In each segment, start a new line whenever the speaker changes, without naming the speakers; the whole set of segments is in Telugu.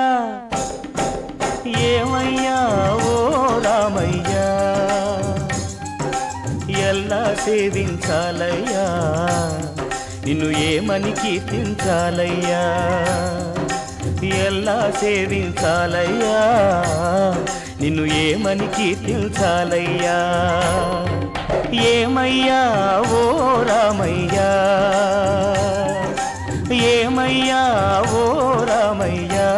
ఏమయ్యా ఓ రామయ్యా ఎలా సేవించాలయ్యా నిన్ను ఏమని కీర్తించాలయ్యా ఎలా సేవించాలయ్యా నిన్ను ఏమని కీర్తించాలయ్యా ఏమయ్యా ఓ రామయ్యా ఏమయ్యా ఓ రామయ్యా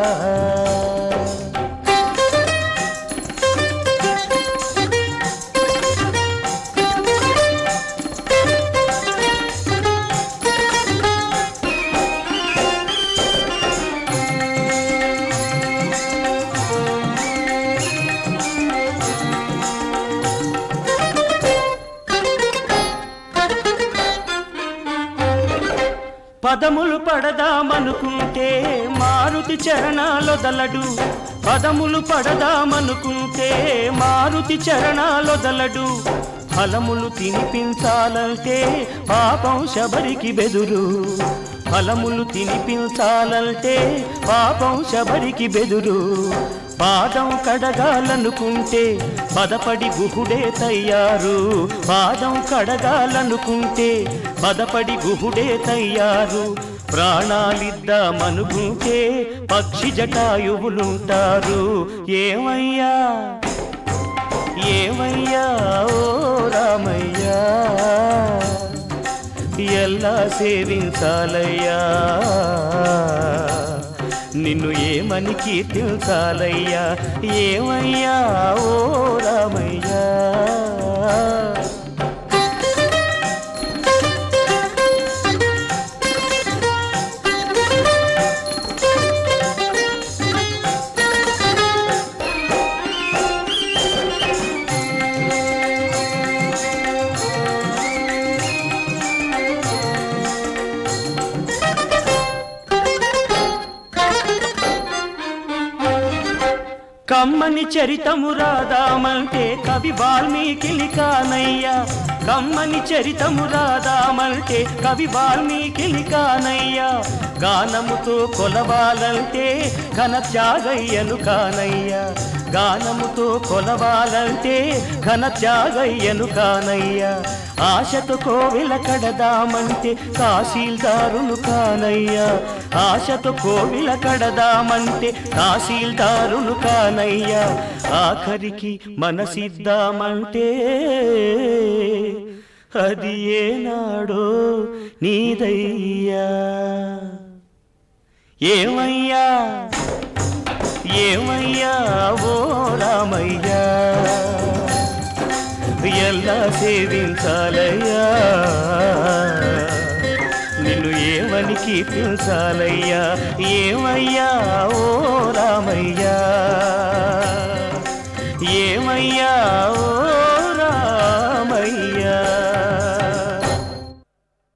పదములు పడదామనుకుంటే మారుతి చరణాలొదలడు పదములు పడదామనుకుంటే మారుతి చరణాలొదలడు ఫలములు తినిపించాలంటే పాపం శబరికి బెదురు ఫలములు తినిపించాలంటే పాపం శబరికి బెదురు పాదం కడగాలనుకుంటే పదపడి గుహుడే తయ్యారు పాదం కడగాలనుకుంటే పదపడి గుహుడే తయ్యారు ప్రాణాలిద్దామనుకుంటే పక్షి జటాయువులుంటారు ఏమయ్యా ఏమయ్యా ఓ రామయ్యా ఎలా సేవించాలయ్యా నిన్ను ఏమని కీర్తించాలయ్యా ఏమయ్యా ఓ రామయ్యా కమ్మని చరితము రాదామంటే కవి వాల్మీకిలి కానయ్యా కమ్మని చరితము రాదామంటే కవి వాల్మీకిలి కానయ్యా గానముతో కొలవాలంటే ఘన త్యాగయ్యను కానయ్యా గానముతో కొలవాలంటే ఘన త్యాగయ్యను కానయ్యా ఆశతో కోవిల కడదామంటే తహసీల్దారును కానయ్యా ఆశతో కోవిల కడదామంటే తహసీల్దారును కానయ్యా ఆఖరికి మనసిద్దామంటే అది ఏనాడో నీదయ్యా ఏమయ్యా ఏమయ్యా ఓ రామయ్యా ఎలా సేవించాలయ్యా నిన్ను ఏమని కీర్తించాలయ్యా ఏమయ్యా ఓ రామయ్యా ఏమయ్యా ఓ